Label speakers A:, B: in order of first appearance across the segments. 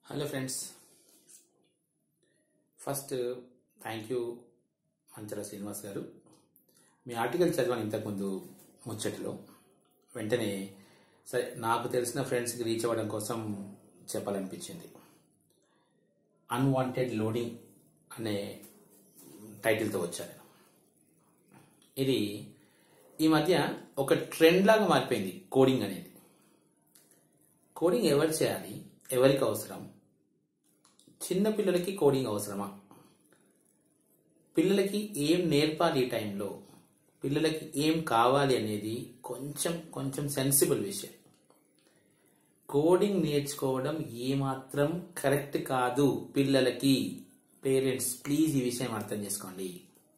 A: Hello friends first thank you Manchara Srinivas గారు మీ article చదివాను ఇంతకుముందు ముచ్చటిలో వెంటనే సరే నాకు తెలిసిన ఫ్రెండ్స్కి రీచ్ అవ్వడం కోసం చెప్పాలనిపించింది అన్వాంటెడ్ లోడింగ్ అనే టైటిల్తో వచ్చాను ఇది ఈ మధ్య ఒక ట్రెండ్ లాగా మారిపోయింది కోడింగ్ అనేది కోడింగ్ ఎవరు చేయాలి ఎవరికి అవసరం చిన్న పిల్లలకి కోడింగ్ అవసరమా పిల్లలకి ఏం నేర్పాలి ఈ టైంలో పిల్లలకి ఏం కావాలి అనేది కొంచెం కొంచెం సెన్సిబుల్ విషయం కోడింగ్ నేర్చుకోవడం ఏమాత్రం కరెక్ట్ కాదు పిల్లలకి పేరెంట్స్ ప్లీజ్ ఈ విషయం అర్థం చేసుకోండి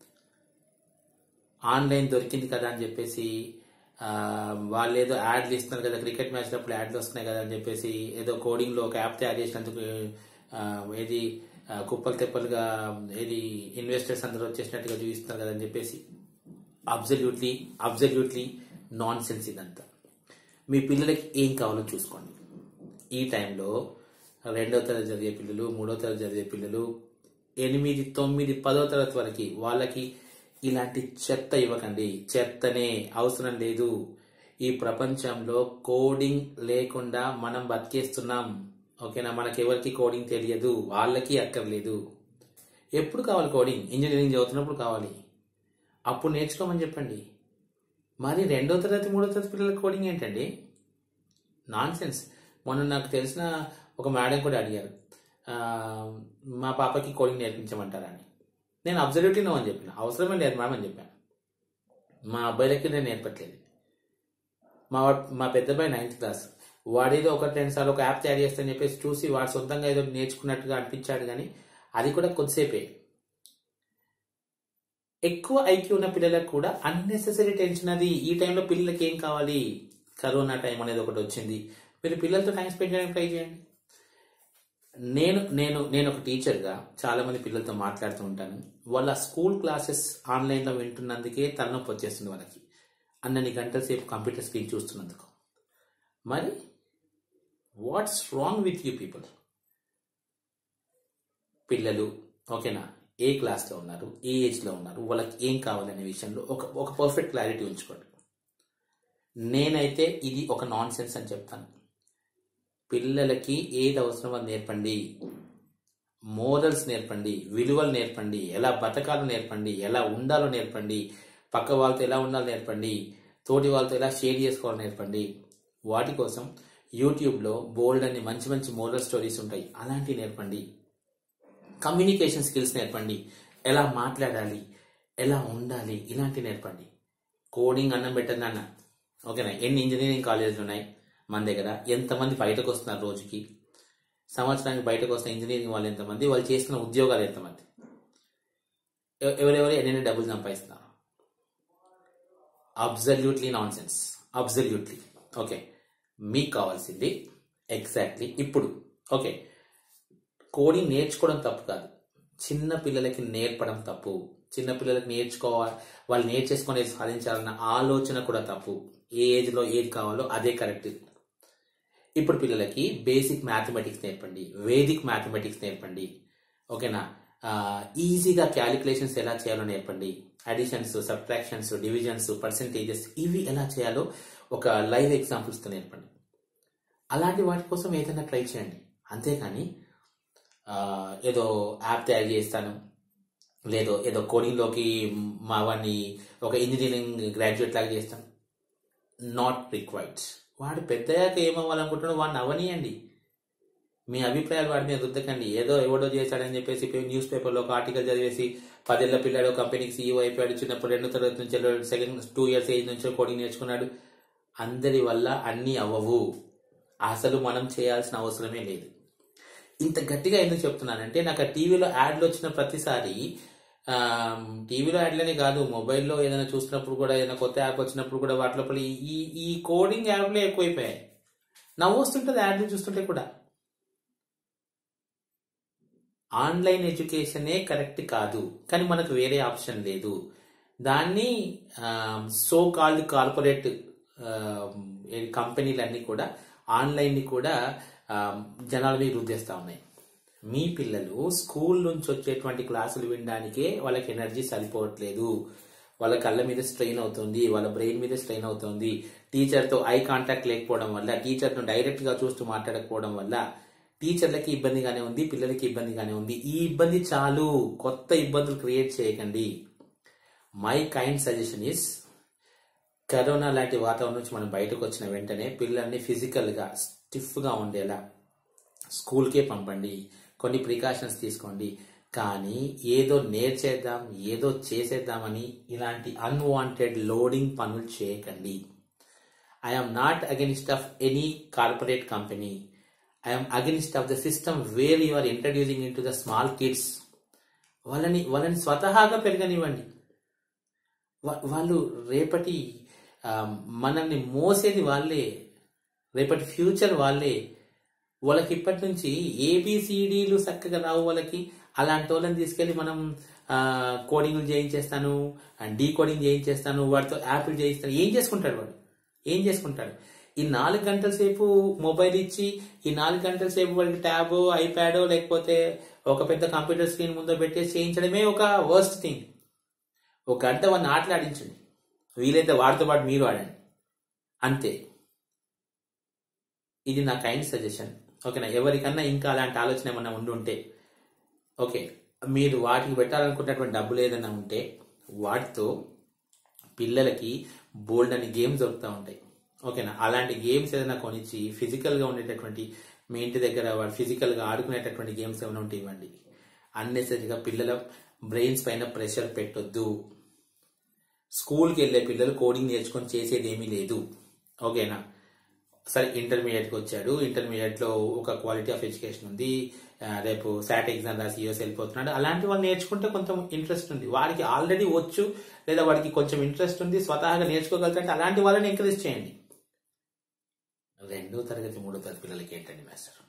A: ఆన్లైన్ దొరికింది కదా అని చెప్పేసి ఆ, వాళ్ళు ఏదో యాడ్లు ఇస్తున్నారు కదా క్రికెట్ మ్యాచ్ అప్పుడు యాడ్లు వస్తున్నాయి కదా అని చెప్పేసి ఏదో కోడింగ్ లో ఒక యాప్ తయారు చేసినందుకు ఆ, ఏది ఆ, కుప్పలు తెప్పలుగా ఏది ఇన్వెస్టర్స్ అందరూ వచ్చేసినట్టుగా చూపిస్తున్నారు కదా అని చెప్పేసి అబ్జల్యూట్లీ అబ్జల్యూట్లీ నాన్ సెన్స్ ఇదంతా మీ పిల్లలకి ఏం కావాలో చూసుకోండి ఈ టైంలో రెండో తరగతి చదివే పిల్లలు మూడో తరగతి చదివే పిల్లలు ఎనిమిది తొమ్మిది పదో తరగతి వరకు వాళ్ళకి ఇలాంటి చెత్త ఇవ్వకండి చెత్తనే అవసరం లేదు ఈ ప్రపంచంలో కోడింగ్ లేకుండా మనం బతికేస్తున్నాం ఓకేనా మనకి ఎవరికి కోడింగ్ తెలియదు వాళ్ళకి అక్కర్లేదు ఎప్పుడు కావాలి కోడింగ్ ఇంజనీరింగ్ చదువుతున్నప్పుడు కావాలి అప్పుడు నేర్చుకోమని చెప్పండి మరి రెండో తరగతి మూడో తరగతి పిల్లల కోడింగ్ ఏంటండి నాన్ సెన్స్ మొన్న నాకు తెలిసిన ఒక మేడం కూడా అడిగారు ఆ, మా పాపకి కోడింగ్ నేర్పించమంటారా అని నేను అబ్జర్వేట్లీ నో అని చెప్పిన అవసరమే లేదు మేడం అని చెప్పాను మా అబ్బాయిలకి నేను నేర్పట్లేదు మా వాడ్- మా పెద్ద అబ్బాయి నైన్త్ క్లాస్ వాడేదో ఒక రెండు సార్లు ఒక యాప్ తయారు చేస్తానని చెప్పేసి చూసి వాడు సొంతంగా ఏదో నేర్చుకున్నట్టుగా అనిపించాడు కానీ అది కూడా కొద్దిసేపే ఎక్కువ ఐక్యూ ఉన్న పిల్లలకు కూడా అన్నెసెసరీ టెన్షన్ అది ఈ టైంలో పిల్లలకి ఏం కావాలి కరోనా టైం అనేది ఒకటి వచ్చింది మీరు పిల్లలతో టైం స్పెండ్ చేయడానికి ట్రై చేయండి నేను నేను నేను ఒక టీచర్గా చాలా మంది పిల్లలతో మాట్లాడుతూ ఉంటాను వాళ్ళ స్కూల్ క్లాసెస్ ఆన్లైన్లో వింటున్నందుకే తలనొప్పి వచ్చేస్తుంది వాళ్ళకి అన్నన్ని గంటల సేపు కంప్యూటర్ స్క్రీన్ చూస్తున్నందుకు మరి what's wrong with you people పిల్లలు ఓకేనా ఏ క్లాస్లో ఉన్నారు ఏ ఏజ్లో ఉన్నారు వాళ్ళకి ఏం కావాలనే విషయంలో ఒక ఒక పర్ఫెక్ట్ క్లారిటీ ఉంచుకోండి నేనైతే ఇది ఒక నాన్ సెన్స్ అని చెప్తాను పిల్లలకి ఏది అవసరమో అది నేర్పండి మోరల్స్ నేర్పండి విలువలు నేర్పండి ఎలా బతకాలో నేర్పండి ఎలా ఉండాలో నేర్పండి పక్క వాళ్ళతో ఎలా ఉండాలో నేర్పండి తోటి వాళ్ళతో ఎలా షేర్ చేసుకోవాలో నేర్పండి వాటి కోసం యూట్యూబ్లో బోల్డ్ అన్ని మంచి మంచి మోరల్ స్టోరీస్ ఉంటాయి అలాంటివి నేర్పండి కమ్యూనికేషన్ స్కిల్స్ నేర్పండి ఎలా మాట్లాడాలి ఎలా ఉండాలి ఇలాంటివి నేర్పండి కోడింగ్ అన్నం పెట్టండి అన్న ఓకేనా ఎన్ని ఇంజనీరింగ్ కాలేజీలు ఉన్నాయి మన దగ్గర ఎంతమంది బయటకు వస్తున్నారు రోజుకి సంవత్సరానికి బయటకు వస్తున్న ఇంజనీరింగ్ వాళ్ళు ఎంతమంది వాళ్ళు చేస్తున్న ఉద్యోగాలు ఎంతమంది ఎవ- ఎవరెవరు ఎన్ని డబ్బులు సంపాదిస్తున్నారు absolutely nonsense absolutely okay మీకు కావాల్సింది ఎగ్జాక్ట్లీ ఇప్పుడు ఓకే కోడింగ్ నేర్చుకోవడం తప్పు కాదు చిన్న పిల్లలకి నేర్పడం తప్పు చిన్న పిల్లలకి నేర్చుకోవాలి వాళ్ళు నేర్చేసుకొని సాధించాలన్న ఆలోచన కూడా తప్పు ఏ ఏజ్లో ఏది కావాలో అదే కరెక్ట్ ఇప్పుడు పిల్లలకి బేసిక్ మ్యాథమెటిక్స్ నేర్పండి వేదిక్ మ్యాథమెటిక్స్ నేర్పండి ఓకేనా ఆ, ఈజీగా క్యాలిక్యులేషన్స్ ఎలా చేయాలో నేర్పండి అడిషన్స్ సబ్ట్రాక్షన్స్ డివిజన్స్ పర్సంటేజెస్ ఇవి ఎలా చేయాలో ఒక లైవ్ ఎగ్జాంపుల్స్తో నేర్పండి అలాంటి వాటి కోసం ఏదైనా ట్రై చేయండి అంతేకాని ఆ, ఏదో యాప్ తయారు చేస్తాను లేదో ఏదో కోడింగ్లోకి మా వాడిని ఒక ఇంజనీరింగ్ గ్రాడ్యుయేట్ లాగా చేస్తాను నాట్ రిక్వైర్డ్ వాడు పెద్దయ్యాక ఏమవ్వాలనుకుంటున్నాడు వాడిని అవనీయండి మీ అభిప్రాయాలు వాడి మీద రుద్దకండి ఏదో ఎవడో చేశాడని చెప్పేసి న్యూస్ పేపర్లో ఒక ఆర్టికల్ చదివేసి పదేళ్ల పిల్లాడు కంపెనీకి సీఈఓ అయిపోయాడు చిన్నప్పుడు రెండో తరగతి నుంచి సెకండ్ టూ ఇయర్స్ ఏజ్ నుంచి కోడింగ్ నేర్చుకున్నాడు అందరి వల్ల అన్నీ అవ్వవు అసలు మనం చేయాల్సిన అవసరమే లేదు ఇంత గట్టిగా ఎందుకు చెప్తున్నానంటే నాకు ఆ టీవీలో యాడ్లు వచ్చిన ప్రతిసారి ఆమ్, టీవీలో యాడ్లనే కాదు మొబైల్లో ఏదైనా చూసినప్పుడు కూడా ఏదైనా కొత్త యాప్ వచ్చినప్పుడు కూడా వాటి లోపల ఈ- ఈ ఈ కోడింగ్ యాప్లే ఎక్కువైపోయాయి నవ్వు వస్తుంటుంది యాడ్లు చూస్తుంటే కూడా ఆన్లైన్ ఎడ్యుకేషనే కరెక్ట్ కాదు కానీ మనకు వేరే ఆప్షన్ లేదు దాన్ని సో కాల్డ్ కార్పొరేట్ కంపెనీలన్నీ కూడా ఆన్లైన్ని కూడా ఆ, జనాల మీద రుద్దేస్తా ఉన్నాయి మీ పిల్లలు స్కూల్ నుంచి వచ్చేటువంటి క్లాసులు వినడానికే వాళ్ళకి ఎనర్జీ సరిపోవట్లేదు వాళ్ళ కళ్ళ మీద స్ట్రెయిన్ అవుతుంది వాళ్ళ బ్రెయిన్ మీద స్ట్రెయిన్ అవుతుంది టీచర్తో ఐ కాంటాక్ట్ లేకపోవడం వల్ల టీచర్ను డైరెక్ట్ గా చూస్తూ మాట్లాడకపోవడం వల్ల టీచర్లకి ఇబ్బందిగానే ఉంది పిల్లలకి ఇబ్బందిగానే ఉంది ఈ ఇబ్బంది చాలు కొత్త ఇబ్బందులు క్రియేట్ చేయకండి my kind suggestion is corona లాంటి వాతావరణం నుంచి మనం బయటకు వచ్చిన వెంటనే పిల్లల్ని ఫిజికల్ గా స్టిఫ్ గా ఉండేలా స్కూల్కే పంపండి కొన్ని ప్రికాషన్స్ తీసుకోండి కానీ ఏదో నేర్చేద్దాం ఏదో చేసేద్దామని ఇలాంటి అన్వాంటెడ్ లోడింగ్ పనులు చేయకండి I'm not against of any corporate company I'm against of the system where you are introducing into the small kids వాళ్ళని వాళ్ళని స్వతహాగా పెరగనివ్వండి వా- వాళ్ళు రేపటి ఆ, మనల్ని మోసేది వాళ్ళే రేపటి ఫ్యూచర్ వాళ్ళే వాళ్ళకి ఇప్పటి నుంచి ఏబిసిడీలు చక్కగా రావు వాళ్ళకి అలాంటి వాళ్ళని తీసుకెళ్లి మనం కోడింగ్లు చేయించేస్తాను డీ కోడింగ్ చేయించేస్తాను వాడితో యాప్లు చేయిస్తాను ఏం చేసుకుంటాడు వాడు ఏం చేసుకుంటాడు ఈ నాలుగు గంటల సేపు మొబైల్ ఇచ్చి ఈ నాలుగు గంటల సేపు వాడికి ట్యాబ్ ఐప్యాడ్ లేకపోతే ఒక పెద్ద కంప్యూటర్ స్క్రీన్ ముందు పెట్టేసి చేయించడమే ఒక వర్స్ట్ థింగ్ ఒక గంట వాడిని ఆటలాడించండి వీలైతే వాడితో పాటు మీరు ఆడండి అంతే ఇది నా కైండ్ సజెషన్ ఓకేనా ఎవరికన్నా ఇంకా అలాంటి ఆలోచన ఏమన్నా ఉండి ఉంటే ఓకే మీరు వాటికి పెట్టాలనుకున్నటువంటి డబ్బులు ఏదైనా ఉంటే వాటితో పిల్లలకి బోల్డ్ అని గేమ్స్ దొరుకుతూ ఉంటాయి ఓకేనా అలాంటి గేమ్స్ ఏదైనా కొనిచ్చి ఫిజికల్గా ఉండేటటువంటి మీ ఇంటి దగ్గర వాడు ఫిజికల్గా ఆడుకునేటటువంటి గేమ్స్ ఏమైనా ఉంటే ఇవ్వండి అన్నెసరిగా పిల్లల బ్రెయిన్స్ పైన ప్రెషర్ పెట్టొద్దు స్కూల్కి వెళ్ళే పిల్లలు కోడింగ్ నేర్చుకొని చేసేది ఏమీ లేదు ఓకేనా సరే ఇంటర్మీడియట్కి వచ్చాడు ఇంటర్మీడియట్లో ఒక క్వాలిటీ ఆఫ్ ఎడ్యుకేషన్ ఉంది ఆ, రేపు శాట్ ఎగ్జామ్ రాసి యూఎస్ వెళ్ళిపోతున్నాడు అలాంటి వాళ్ళు నేర్చుకుంటే కొంచెం ఇంట్రెస్ట్ ఉంది వాడికి ఆల్రెడీ వచ్చు లేదా వాడికి కొంచెం ఇంట్రెస్ట్ ఉంది స్వతహాగా నేర్చుకోగలుగుతాడు అలాంటి వాళ్ళని ఎంకరేజ్ చేయండి రెండో తరగతి మూడో తరగతి పిల్లలకి ఏంటండి మాస్టర్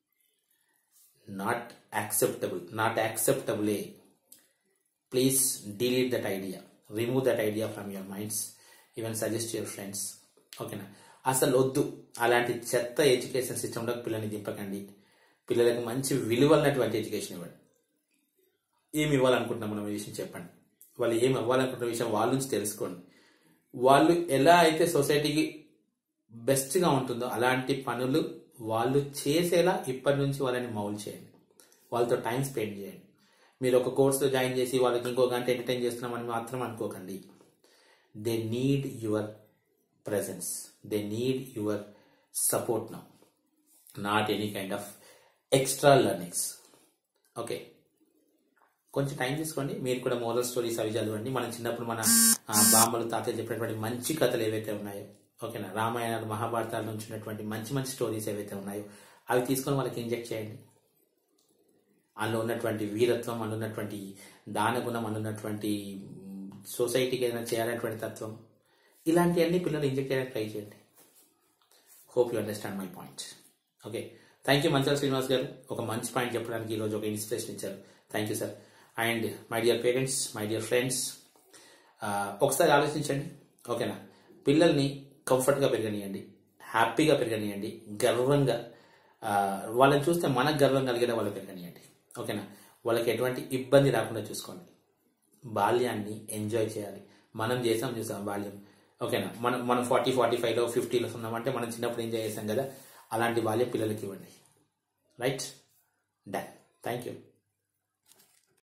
A: నాట్ యాక్సెప్టబుల్ నాట్ యాక్సెప్టబులే please delete that idea remove that idea from your minds even suggest your friends ఓకేనా అసలు వద్దు అలాంటి చెత్త ఎడ్యుకేషన్ సిస్టంలోకి పిల్లల్ని దింపకండి పిల్లలకు మంచి విలువలైనటువంటి ఎడ్యుకేషన్ ఇవ్వండి ఏమి ఇవ్వాలనుకుంటున్నాం మనం ఈ విషయం చెప్పండి వాళ్ళు ఏమి ఇవ్వాలనుకుంటున్న విషయం వాళ్ళ నుంచి తెలుసుకోండి వాళ్ళు ఎలా అయితే సొసైటీకి బెస్ట్గా ఉంటుందో అలాంటి పనులు వాళ్ళు చేసేలా ఇప్పటి నుంచి వాళ్ళని మౌల్ చేయండి వాళ్ళతో టైం స్పెండ్ చేయండి మీరు ఒక కోర్సులో జాయిన్ చేసి వాళ్ళకి ఇంకో గంట ఎంటర్టైన్ చేస్తున్నామని మాత్రం అనుకోకండి they need your presence. They need your support now, not any kind of extra learnings. Okay కొంచెం టైం తీసుకోండి మీరు కూడా మోరల్ స్టోరీస్ అవి చదవండి మనం చిన్నప్పుడు మన ఆ, బామ్మలు తాతలు చెప్పినటువంటి మంచి కథలు ఏవైతే ఉన్నాయో ఓకేనా రామాయణాలు మహాభారతాల నుంచి ఉన్నటువంటి మంచి మంచి స్టోరీస్ ఏవైతే ఉన్నాయో అవి తీసుకొని వాళ్ళకి ఇంజెక్ట్ చేయండి అందులో ఉన్నటువంటి వీరత్వం అందులో ఉన్నటువంటి దానగుణం అందులో ఉన్నటువంటి మ్, సొసైటీకి ఏదైనా చేయాలనేటువంటి తత్వం ఇలాంటివన్నీ పిల్లలు ఇంజెక్ట్ చేయడానికి ట్రై చేయండి hope you understand my point okay thank you Manchala Srinivas garu ఒక మంచి పాయింట్ చెప్పడానికి ఈరోజు ఒక ఇన్స్పిరేషన్ ఇచ్చారు thank you sir and my dear parents my dear friends ఒకసారి ఆలోచించండి ఓకేనా పిల్లల్ని కంఫర్ట్గా పెరగనియండి హ్యాపీగా పెరగనియండి గర్వంగా ఆ, వాళ్ళని చూస్తే మనకు గర్వం కలిగేలా వాళ్ళు పెరగనియండి ఓకేనా వాళ్ళకి ఎటువంటి ఇబ్బంది రాకుండా చూసుకోండి బాల్యాన్ని ఎంజాయ్ చేయాలి మనం చేసాం చూసాం బాల్యం ఓకేనా మనం మనం ఫార్టీ ఫార్టీ ఫైవ్లో ఫిఫ్టీలో ఉన్నామంటే మనం చిన్నప్పుడు ఎంజాయ్ చేసాం కదా అలాంటి బాల్యం పిల్లలకి ఇవ్వండి రైట్ డన్ థ్యాంక్ యూ